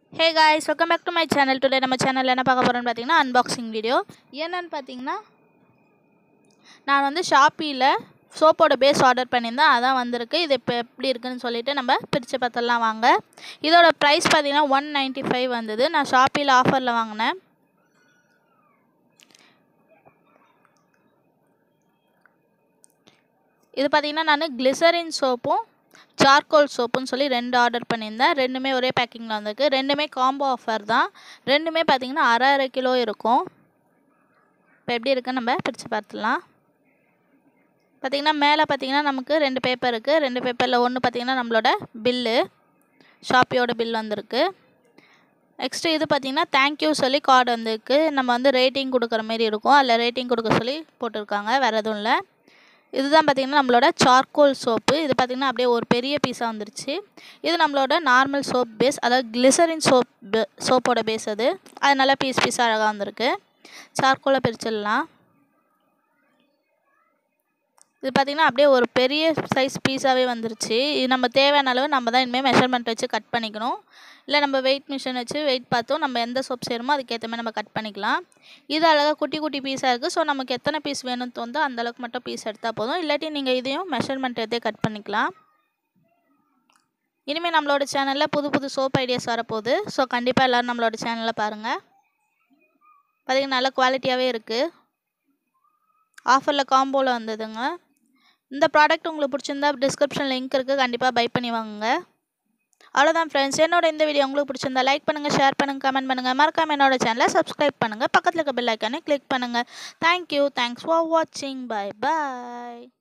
hey guys welcome back to my channel today நம்ம சேனலில் என்ன பார்க்க போகிறோம்னு பார்த்தீங்கன்னா அன்பாக்சிங் வீடியோ என்னன்னு பார்த்தீங்கன்னா நான் வந்து ஷாப்பியில் சோப்போட பேஸ் ஆர்டர் பண்ணியிருந்தேன் அதான் வந்திருக்கு இது இப்போ எப்படி இருக்குன்னு சொல்லிட்டு நம்ம பிரித்து பார்த்துடலாம் வாங்க இதோட ப்ரைஸ் பார்த்தீங்கன்னா ஒன் நைன்ட்டி ஃபைவ் வந்தது நான் ஷாப்பியில் ஆஃபரில் வாங்கினேன் இது பார்த்தீங்கன்னா நான் கிளிசரின் சோப்பும் சார்கோல் சோப்புன்னு சொல்லி ரெண்டு ஆர்டர் பண்ணியிருந்தேன் ரெண்டுமே ஒரே பேக்கிங்கில் வந்திருக்கு ரெண்டுமே காம்போ ஆஃபர் தான் ரெண்டுமே பார்த்தீங்கன்னா அரை அரை கிலோ இருக்கும் இப்போ எப்படி இருக்குன்னு நம்ம பிரித்து பார்த்துடலாம் பார்த்திங்கன்னா மேலே பார்த்திங்கன்னா நமக்கு ரெண்டு பேப்பர் இருக்குது ரெண்டு பேப்பரில் ஒன்று பார்த்திங்கன்னா நம்மளோட பில்லு ஷாப்பியோட பில் வந்திருக்கு நெக்ஸ்ட்டு இது பார்த்திங்கன்னா தேங்க்யூ சொல்லி கார்டு வந்திருக்கு நம்ம வந்து ரேட்டிங் கொடுக்குற மாரி இருக்கும் அதில் ரேட்டிங் கொடுக்க சொல்லி போட்டிருக்காங்க வேறு எதுவும் இல்லை இதுதான் பார்த்திங்கன்னா நம்மளோட சார்கோல் சோப்பு இது பார்த்திங்கன்னா அப்படியே ஒரு பெரிய பீஸாக வந்துருச்சு இது நம்மளோட நார்மல் சோப் பேஸ் அதாவது கிளிசரின் சோப் சோப்போட பேஸ் அது அது நல்லா பீஸ் பீஸாக அழகாக வந்திருக்கு சார்கோலை பிரிச்சிடலாம் இது பார்த்திங்கன்னா அப்படியே ஒரு பெரிய சைஸ் பீஸாகவே வந்துருச்சு இது நம்ம தேவையான அளவு நம்ம தான் இனிமேல் மெஷர்மெண்ட் வச்சு கட் பண்ணிக்கணும் இல்லை நம்ம வெயிட் மிஷின் வச்சு வெயிட் பார்த்தோம் நம்ம எந்த சோப் சேருமோ அதுக்கேற்ற மாதிரி நம்ம கட் பண்ணிக்கலாம் இது அழகாக குட்டி குட்டி பீஸாக இருக்குது ஸோ நமக்கு எத்தனை பீஸ் வேணும்னு தோந்தோ அந்தளவுக்கு மட்டும் பீஸ் எடுத்தால் போதும் இல்லாட்டி நீங்கள் இதையும் மெஷர்மெண்ட் எடுத்தே கட் பண்ணிக்கலாம் இனிமேல் நம்மளோட சேனலில் புது புது சோப் ஐடியாஸ் வரப்போகுது ஸோ கண்டிப்பாக எல்லோரும் நம்மளோட சேனலில் பாருங்கள் பார்த்திங்கன்னா நல்ல குவாலிட்டியாகவே இருக்குது ஆஃபரில் காம்போவில் வந்ததுங்க இந்த ப்ராடக்ட் உங்களுக்கு பிடிச்சிருந்தா டிஸ்கிரிப்ஷன் லிங்க் இருக்குது கண்டிப்பாக பை பண்ணி வாங்குங்க அவ்வளோதான் ஃப்ரெண்ட்ஸ் என்னோட இந்த வீடியோ உங்களுக்கு பிடிச்சிருந்தா லைக் பண்ணுங்கள் ஷேர் பண்ணுங்கள் கமெண்ட் பண்ணுங்கள் மறக்காம என்னோட சேனலை சப்ஸ்கிரைப் பண்ணுங்கள் பக்கத்தில் இருக்க பெல் ஐக்கானே கிளிக் பண்ணுங்கள் தேங்க்யூ தேங்க்ஸ் ஃபார் வாட்சிங் பை பாய்